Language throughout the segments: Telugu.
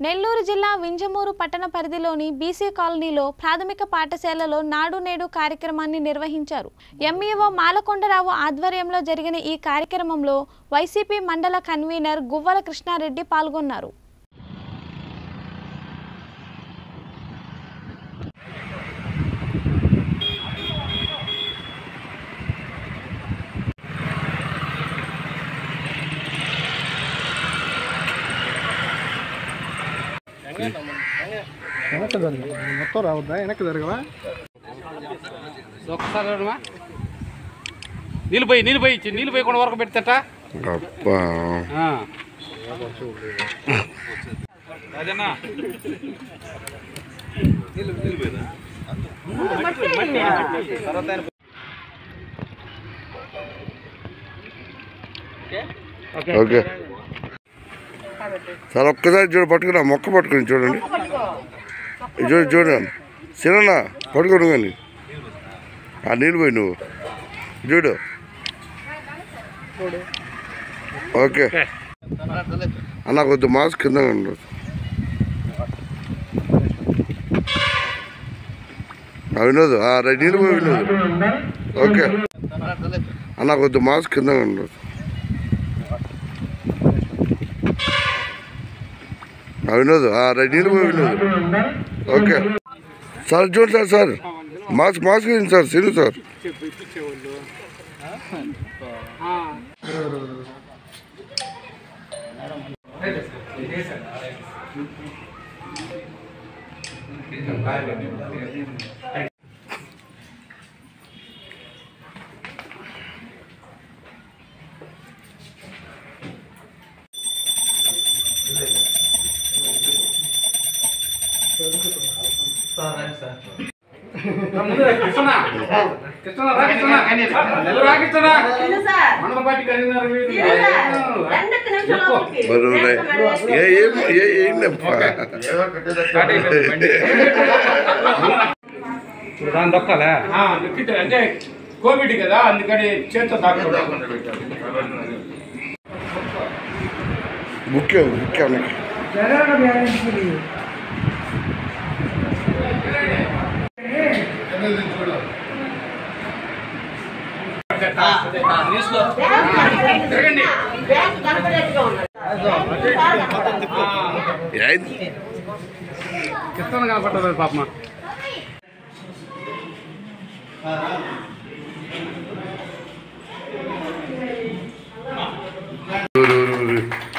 నెల్లూరు జిల్లా వింజమూరు పట్టణ పరిధిలోని బీసీ కాలనీలో ప్రాథమిక పాఠశాలలో నాడు నేడు కార్యక్రమాన్ని నిర్వహించారు ఎంఈఓ మాలకొండరావు ఆధ్వర్యంలో జరిగిన ఈ కార్యక్రమంలో వైసీపీ మండల కన్వీనర్ గువ్వల కృష్ణారెడ్డి పాల్గొన్నారు వెనక్కి జరగ మొత్తం రావద్దా వెనక్కి జరగవా ఒక్కసారి చూడమ్మా. నీళ్ళు పోయి నీళ్ళు పోయి నీళ్ళు పోయకుండా వరకు పెడతట అబ్బా రాజన్న ఓకే సార్ ఒక్కసారి చూడు పట్టుకురా మొక్క పట్టుకుని చూడండి ఇది చూడు చూడండి సినన్నా పట్టుకోడు కానీ ఆ నీళ్ళు పోయి నువ్వు చూడు ఓకే అన్న కొద్ది మాస్క్ కింద ఉండదు ఆ, వినోద్ ఆ, రైట్ నీళ్ళు పోయి వినోద్ ఓకే అన్న కొద్ది మాస్క్ కింద ఉండదు ఆ, వినోద్ ఆ, రైట్ నీళ్ళు పోయి వినోద్ ఓకే సార్ చూడండి సార్ సార్ మాస్క్ మాస్క్ వేయండి సార్ సిను సార్ కృష్ణ కృష్ణ రా కృష్ణ రా కృష్ణ మండల పార్టీ కన్వీనర్ మీరు. ఎక్కువ. మరి ఉన్నాయి. ఏ ఏం ఏ ఏంటప్పా దాని దొక్కాలా అంటే కోవిడ్ కదా అందుకని చేతితో దాక్కుంటా ముఖ్య ముఖ్యం తిరగండి ఏంది కృష్ణ కనపడలేదు పాపమా ఊరు, ఊరు, ఊరు.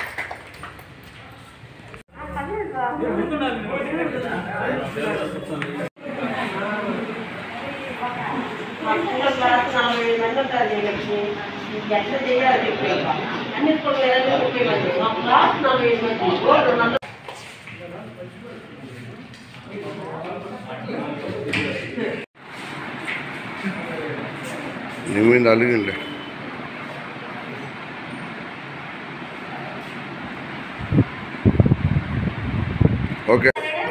నీ మీద అలిగిండే ఓకే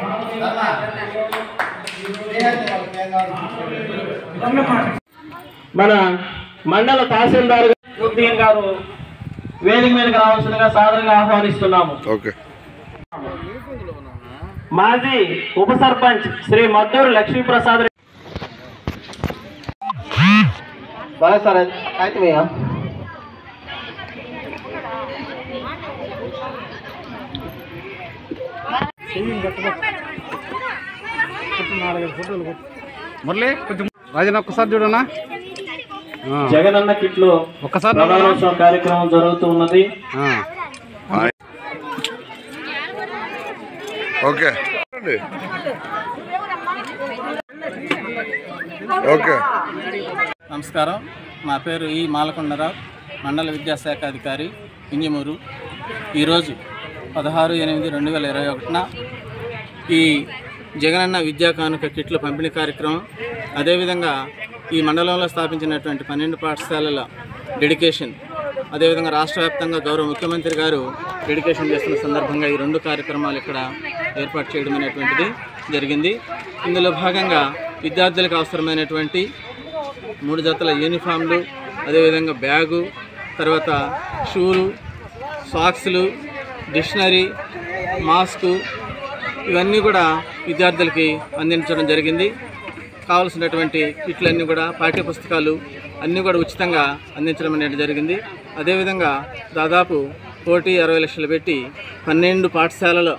మన మండల తహసీల్దార్ ఉద్దీన్ గారు వేదిక మీదకి రావాల్సిందిగా సాదరంగా ఆహ్వానిస్తున్నాము ఓకే మాజీ ఉప సర్పంచ్ శ్రీ మద్దూరు లక్ష్మీప్రసాద్ రెడ్డి సరే సరే అయితే నాలుగైదు ఫోటోలు కొట్టు. మురళి కొంచెం రాజన్న ఒక్కసారి చూడన్నా ఆ, జగనన్న కిట్లు ఒక్కసారి చూడన్నా. ప్రధానోత్సవం కార్యక్రమం జరుగుతూ ఉన్నది ఆ. ఓకే ఓకే నమస్కారం నా పేరు ఈ మాలకొండరావు మండల విద్యాశాఖ అధికారి ఇంజమూరు ఈరోజు పదహారు ఎనిమిది రెండు వేల ఇరవై ఒకటిన ఈ జగనన్న విద్యా కానుక కిట్ల పంపిణీ కార్యక్రమం అదేవిధంగా ఈ మండలంలో స్థాపించినటువంటి పన్నెండు పాఠశాలల డెడికేషన్ అదేవిధంగా రాష్ట్ర వ్యాప్తంగా గౌరవ ముఖ్యమంత్రి గారు డెడికేషన్ చేస్తున్న సందర్భంగా ఈ రెండు కార్యక్రమాలు ఇక్కడ ఏర్పాటు చేయడం అనేటువంటిది జరిగింది ఇందులో భాగంగా విద్యార్థులకు అవసరమైనటువంటి మూడు జతల యూనిఫామ్లు అదేవిధంగా బ్యాగు తర్వాత షూలు సాక్స్లు డిక్షనరీ మాస్కు ఇవన్నీ కూడా విద్యార్థులకి అందించడం జరిగింది కావాల్సినటువంటి కిట్లన్నీ కూడా పాఠ్య పుస్తకాలు అన్నీ కూడా ఉచితంగా అందించడం అనేది జరిగింది అదేవిధంగా దాదాపు కోటి అరవై లక్షలు పెట్టి పన్నెండు పాఠశాలలో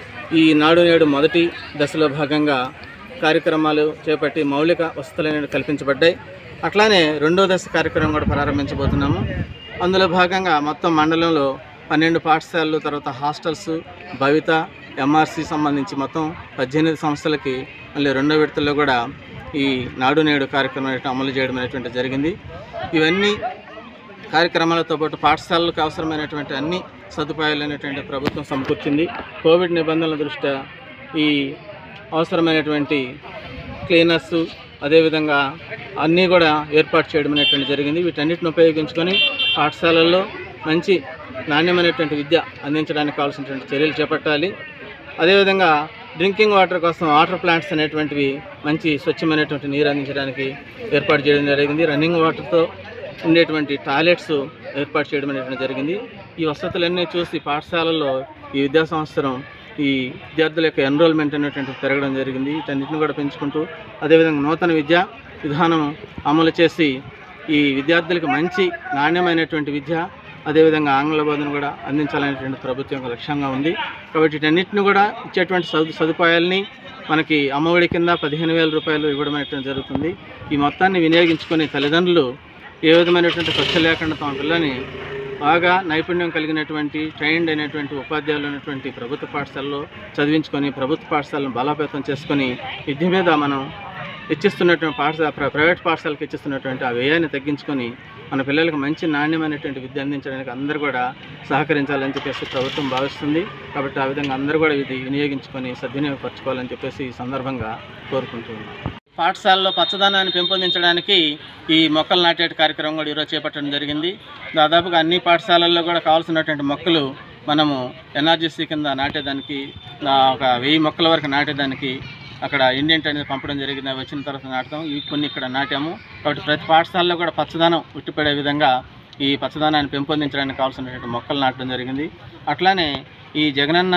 ఈ నాడు నేడు మొదటి దశలో భాగంగా కార్యక్రమాలు చేపట్టి మౌలిక వసతులు అనేవి కల్పించబడ్డాయి అట్లానే రెండో దశ కార్యక్రమం కూడా ప్రారంభించబోతున్నాము అందులో భాగంగా మొత్తం మండలంలో పన్నెండు పాఠశాలలు తర్వాత హాస్టల్స్ భవిత ఎంఆర్సి సంబంధించి మొత్తం పద్దెనిమిది సంస్థలకి మళ్ళీ రెండో విడతల్లో కూడా ఈ నాడు నేడు కార్యక్రమం అనేటువంటి అమలు చేయడం అనేటువంటి జరిగింది ఇవన్నీ కార్యక్రమాలతో పాటు పాఠశాలలకు అవసరమైనటువంటి అన్ని సదుపాయాలు అనేటువంటి ప్రభుత్వం సమకూర్చింది కోవిడ్ నిబంధనల దృష్ట్యా ఈ అవసరమైనటువంటి క్లీనర్స్ అదేవిధంగా అన్నీ కూడా ఏర్పాటు చేయడం అనేటువంటి జరిగింది వీటన్నిటిని ఉపయోగించుకొని పాఠశాలల్లో మంచి నాణ్యమైనటువంటి విద్య అందించడానికి కావాల్సినటువంటి చర్యలు చేపట్టాలి అదేవిధంగా డ్రింకింగ్ వాటర్ కోసం వాటర్ ప్లాంట్స్ అనేటువంటివి మంచి స్వచ్ఛమైనటువంటి నీరు అందించడానికి ఏర్పాటు చేయడం జరిగింది రన్నింగ్ వాటర్తో ఉండేటువంటి టాయిలెట్స్ ఏర్పాటు చేయడం అనేటువంటి జరిగింది ఈ వసతులన్నీ చూసి పాఠశాలల్లో ఈ విద్యా సంవత్సరం ఈ విద్యార్థుల యొక్క ఎన్రోల్మెంట్ అనేటువంటి పెరగడం జరిగింది వీటన్నిటిని కూడా పెంచుకుంటూ అదేవిధంగా నూతన విద్యా విధానం అమలు చేసి ఈ విద్యార్థులకు మంచి నాణ్యమైనటువంటి విద్య అదేవిధంగా ఆంగ్ల బోధన కూడా అందించాలనేటువంటి ప్రభుత్వం యొక్క లక్ష్యంగా ఉంది కాబట్టి వీటన్నిటిని కూడా ఇచ్చేటువంటి సదు సదుపాయాలని మనకి అమ్మఒడి కింద పదిహేను వేల రూపాయలు ఇవ్వడం అనేటువంటి జరుగుతుంది ఈ మొత్తాన్ని వినియోగించుకొని తల్లిదండ్రులు ఏ విధమైనటువంటి ఖర్చు లేకుండా తమ పిల్లని బాగా నైపుణ్యం కలిగినటువంటి ట్రైన్డ్ అయినటువంటి ఉపాధ్యాయులు ఉన్నటువంటి ప్రభుత్వ పాఠశాలలో చదివించుకొని ప్రభుత్వ పాఠశాలను బలోపేతం చేసుకొని విద్య మీద మనం ఇచ్చిస్తున్నటువంటి పాఠశాల ప్ర- ప్రైవేట్ పాఠశాలకు ఇచ్చిస్తున్నటువంటి ఆ వ్యయాన్ని తగ్గించుకొని మన పిల్లలకు మంచి నాణ్యమైనటువంటి విద్య అందించడానికి అందరూ కూడా సహకరించాలని చెప్పేసి ప్రభుత్వం భావిస్తుంది కాబట్టి ఆ విధంగా అందరూ కూడా ఇది వినియోగించుకొని సద్వినియోగపరచుకోవాలని చెప్పేసి ఈ సందర్భంగా కోరుకుంటున్నాం పాఠశాలలో పచ్చదనాన్ని పెంపొందించడానికి ఈ మొక్కలు నాటే కార్యక్రమం కూడా ఈరోజు చేపట్టడం జరిగింది దాదాపుగా అన్ని పాఠశాలల్లో కూడా కావాల్సినటువంటి మొక్కలు మనము ఎన్ఆర్జీసీ కింద నాటేదానికి నా ఒక వెయ్యి మొక్కల వరకు నాటేదానికి అక్కడ ఇండియన్ అనేది పంపడం జరిగింది అవి వచ్చిన తర్వాత నాటుతాం ఇవి కొన్ని ఇక్కడ నాటాము కాబట్టి ప్రతి పాఠశాలలో కూడా పచ్చదనం ఉట్టిపడే విధంగా ఈ పచ్చదనాన్ని పెంపొందించడానికి కావాల్సినటువంటి మొక్కలు నాటడం జరిగింది అట్లానే ఈ జగనన్న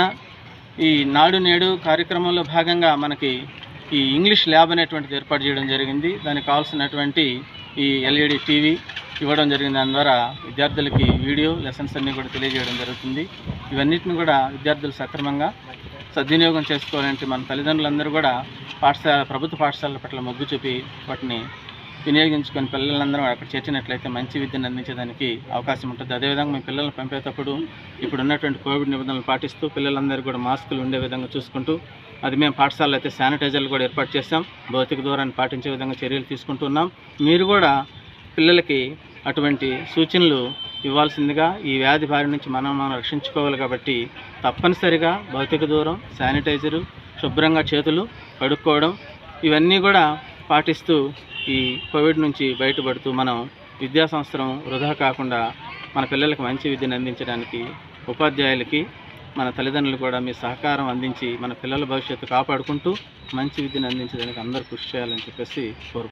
ఈ నాడు నేడు కార్యక్రమంలో భాగంగా మనకి ఈ ఇంగ్లీష్ ల్యాబ్ అనేటువంటిది ఏర్పాటు చేయడం జరిగింది దానికి కావాల్సినటువంటి ఈ ఎల్ఈడి టీవీ ఇవ్వడం జరిగింది దాని ద్వారా విద్యార్థులకి వీడియో లెసన్స్ అన్నీ కూడా తెలియజేయడం జరుగుతుంది ఇవన్నిటిని కూడా విద్యార్థులు సక్రమంగా సద్వినియోగం చేసుకోవాలంటే మన తల్లిదండ్రులందరూ కూడా పాఠశాల ప్రభుత్వ పాఠశాలల పట్ల మొగ్గు చూపి వాటిని వినియోగించుకొని పిల్లలందరూ అక్కడ చేర్చినట్లయితే మంచి విద్యను అందించడానికి అవకాశం ఉంటుంది అదేవిధంగా మీ పిల్లల్ని పంపేటప్పుడు ఇప్పుడు ఉన్నటువంటి కోవిడ్ నిబంధనలు పాటిస్తూ పిల్లలందరూ కూడా మాస్కులు ఉండే విధంగా చూసుకుంటూ అది మేము పాఠశాలలో అయితే శానిటైజర్లు కూడా ఏర్పాటు చేస్తాం భౌతిక దూరాన్ని పాటించే విధంగా చర్యలు తీసుకుంటున్నాం మీరు కూడా పిల్లలకి అటువంటి సూచనలు ఇవ్వాల్సిందిగా ఈ వ్యాధి బారి నుంచి మనం మనం రక్షించుకోవాలి కాబట్టి తప్పనిసరిగా భౌతిక దూరం శానిటైజరు శుభ్రంగా చేతులు కడుక్కోవడం ఇవన్నీ కూడా పాటిస్తూ ఈ కోవిడ్ నుంచి బయటపడుతూ మనం విద్యా సంవత్సరం వృధా కాకుండా మన పిల్లలకు మంచి విద్యను అందించడానికి ఉపాధ్యాయులకి మన తల్లిదండ్రులు కూడా మీ సహకారం అందించి మన పిల్లల భవిష్యత్తు కాపాడుకుంటూ మంచి విద్యను అందించడానికి అందరూ కృషి చేయాలని చెప్పేసి కోరుకుంటున్నాను